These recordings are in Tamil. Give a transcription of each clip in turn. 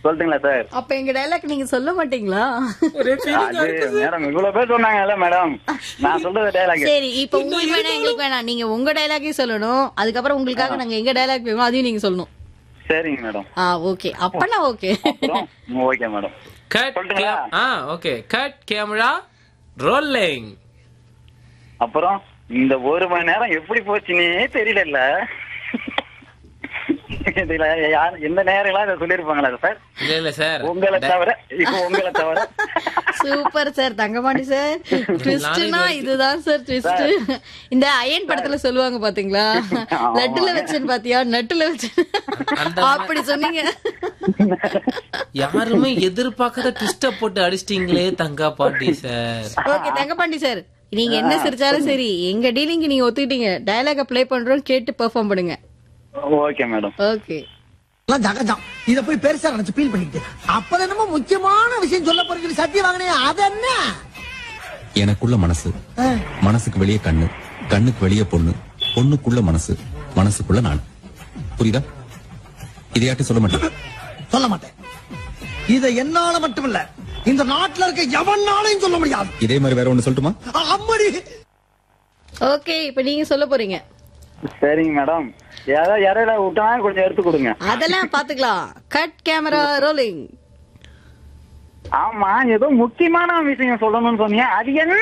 சொல்லட்டுங்களா சார் அப்ப எங்க டைலாக் நீங்க சொல்ல மாட்டீங்களா ஒரே feeling ஆ அது இருக்கு sir. மேடம் இவ்வளவு பேர் சொன்னாங்கல்ல மேடம் நான் சொல்றது டைலாக் சரி இப்ப உங்களுக்கு வேணாம் எங்களுக்கு வேணாம் நீங்க உங்க டைலாக்கையும் சொல்லணும் அதுக்கப்புறம் உங்களுக்காக நாங்க எங்க டைலாக் வேணும் அதையும் நீங்க சொல்லணும் சரிங்க மேடம் ஆ ஓகே அப்பனா ஓகே அப்புறம் ஓகே மேடம் கட் சொல்லட்டுங்களா? ஆ ஓகே கட் கேமரா ரோலிங் அப்புறம் இந்த ஒரு மணி நேரம் எப்படி போச்சுன்னே தெரியல இதுல யார் எந்த நேரம் இதை சொல்லிருப்பாங்களா சார் இல்ல இல்ல சார் உங்களை தவிர இப்போ உங்களை தவிர சூப்பர் சார் தங்கமாண்டி சார் ட்விஸ்ட்னா இதுதான் சார் ட்விஸ்ட் இந்த அயன் படத்துல சொல்லுவாங்க பாத்தீங்களா ஆமா. லட்டுல வச்சேன் பாத்தியா நட்டுல வச்சேன் அந்த- அப்படி சொன்னீங்க யாருமே எதிர்பார்க்காத ட்விஸ்ட போட்டு அடிச்சிட்டீங்களே தங்கா பாட்டி சார் ஓகே தங்கபாண்டி சார் நீங்க என்ன சிரிச்சாலும் சரி எங்க டீலிங் நீங்க ஒத்துக்கிட்டீங்க டயலாக ப்ளே பண்றோம் கேட்டு பெர்ஃபார்ம் பண்ணுங்க ஓகே மேடம் ஓகே எல்லாம் ஜகஜம் இத போய் பெருசா நினைச்சு ஃபீல் பண்ணிக்கிட்டு அப்ப என்னமோ முக்கியமான விஷயம் சொல்ல போறீங்க சத்தியம் வாங்கினே அது என்ன எனக்குள்ள மனசு மனசுக்கு வெளியே கண்ணு கண்ணுக்கு வெளியே பொண்ணு பொண்ணுக்குள்ள மனசு மனசுக்குள்ள நான் புரியுதா இதையாட்டி சொல்ல மாட்டேன் சொல்ல மாட்டேன் இத என்னால மட்டும் இல்ல இந்த நாட்டுல இருக்க எவனாலையும் சொல்ல முடியாது இதே மாதிரி வேற ஒண்ணு சொல்லட்டுமா அம்மடி ஓகே இப்ப நீங்க சொல்ல போறீங்க சரிங்க மேடம் யாராவது இறையில விட்டா கொஞ்சம் எடுத்து கொடுங்க அதெல்லாம் பாத்துக்கலாம் கட் கேமரா ரோலிங் ஆமா ஏதோ முக்கியமான விஷயம் சொல்லணும்னு சொன்னீங்க அது என்ன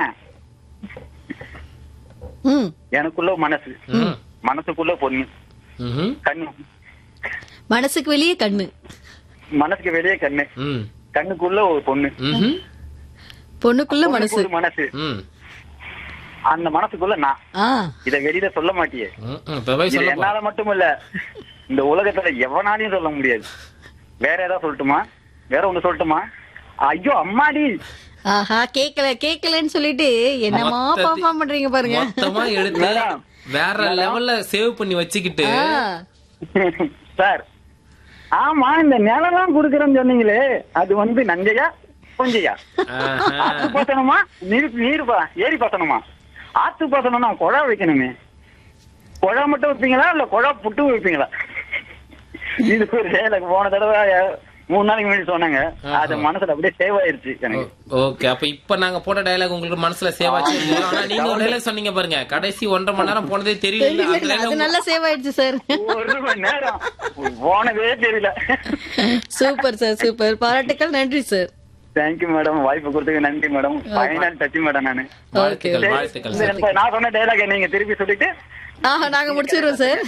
ம் எனக்குள்ள மனசு ம். மனசுக்குள்ள பொண்ணு ம்ஹும். கண்ணு மனசுக்கு வெளியே கண்ணு மனசுக்கு வெளியே கண்ணு ம். கண்ணுக்குள்ள ஒரு பொண்ணு ம்ஹும். பொண்ணுக்குள்ள மனசு பொண்ணுக்கு ஒரு மனசு ம். அந்த மனசுக்குள்ள நான் ஆ இத வெளியில சொல்ல மாட்டியே ம், ம். இப்ப போய் இது சொல்ல என்னால மட்டும் இல்ல இந்த உலகத்துல எவனாலையும் சொல்ல முடியாது வேற ஏதாவது சொல்லட்டுமா வேற ஒண்ணு சொல்லட்டுமா ஐயோ அம்மாடி ஆஹா கேக்கல கேக்கலன்னு சொல்லிட்டு என்னமா மொத்தத்தி- பெர்ஃபார்ம் பண்றீங்க பாருங்க மொத்தமா எடுத்து மேடம். வேற லெவல்ல சேவ் பண்ணி வச்சுக்கிட்டு ஆ. சார் ஆமா இந்த நிலம்லாம் குடுக்கறேன்னு சொன்னீங்களே அது வந்து நஞ்சையா கொஞ்சையா ஆஹா. ஆத்து பாசனமா நீர் நீர் பா ஏரி பாசனமா ஆத்து பாசனம்னா குழா வைக்கணுமே குழா மட்டும் வைப்பீங்களா இல்ல குழா புட்டு வைப்பீங்களா இது ஒரு எனக்கு போன தடவை மூணு நாளைக்கு முன்னாடி சொன்னாங்க அது மனசுல அப்படியே சேவ் ஆயிருச்சு எனக்கு ஓகே அப்ப இப்ப நாங்க போட்ட டயலாக் உங்களுக்கு மனசுல சேவ் ஆச்சு ஆனா நீங்க ஒரு டயலாக் சொன்னீங்க பாருங்க கடைசி ஒன்றரை மணி நேரம் போனதே தெரியல அந்த தெரியல, அது dialogue நல்லா சேவ் ஆயிடுச்சு சார் ஒரு மணி நேரம் போனதே தெரியல சூப்பர் சார் சூப்பர் பாராட்டுக்கள் நன்றி சார் தேங்க்யூ மேடம் வாய்ப்பு கொடுத்ததுக்கு நன்றி மேடம் ஃபைனல் டச் மேடம் நானு வாழ்த்துக்கள் சரி, வாழ்த்துக்கள் இந்த இப்ப நான் சொன்ன டைலாக் நீங்க திருப்பி சொல்லிட்டு ஆஹா நாங்க முடிச்சிடுறோம் sir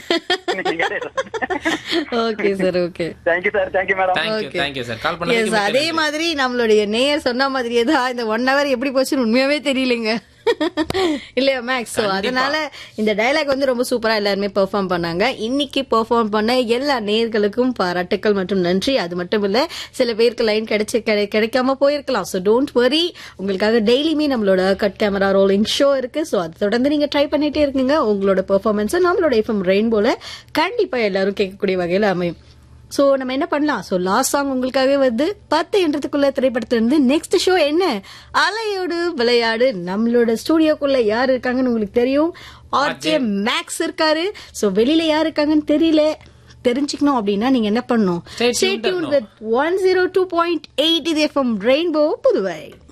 okay sir okay thank you sir thank you madam thank you Okay. Thank you sir call Yes, பண்ணதுக்கு அதே மாதிரி நம்மளுடைய நேயர் சொன்ன மாதிரியே தான் இந்த ஒன் ஹவர் எப்படி போச்சுன்னு உண்மையாவே தெரியலங்க இல்லையா மேக்ஸ் சோ அதனால இந்த டயலாக் வந்து ரொம்ப சூப்பரா எல்லாருமே பெர்ஃபார்ம் பண்ணாங்க இன்னைக்கு பெர்ஃபார்ம் பண்ண எல்லா நேயர்களுக்கும் பாராட்டுக்கள் மற்றும் நன்றி அது மட்டும் இல்ல சில பேருக்கு லைன் கிடைச்சு கிடை- கிடைக்காம போயிருக்கலாம் சோ டோன்ட் வரி உங்களுக்காக டெய்லியுமே நம்மளோட கட் கேமரா ரோலிங் ஷோ இருக்கு சோ அது தொடர்ந்து நீங்க ட்ரை பண்ணிட்டே இருக்குங்க உங்களோட பெர்ஃபார்மன்ஸ் நம்மளோட எஃப்எம் ரெயின்போல கண்டிப்பா எல்லாரும் கேட்கக்கூடிய வகையில அமையும் சோ நம்ம என்ன பண்ணலாம் சோ லாஸ்ட் சாங் உங்களுக்காகவே வந்து பத்து என்றதுக்குள்ள திரைப்படத்துல இருந்து நெக்ஸ்ட் ஷோ என்ன அலையோடு விளையாடு நம்மளோட ஸ்டூடியோக்குள்ள யார் இருக்காங்கன்னு உங்களுக்கு தெரியும் ஆர்ஜே மேக்ஸ் இருக்காரு சோ வெளியில யார் இருக்காங்கன்னு தெரியல தெரிஞ்சுக்கணும் அப்படின்னா நீங்க என்ன பண்ணணும் Stay tuned one zero two point eight இது எஃப்எம் ரெயின்போ புதுவை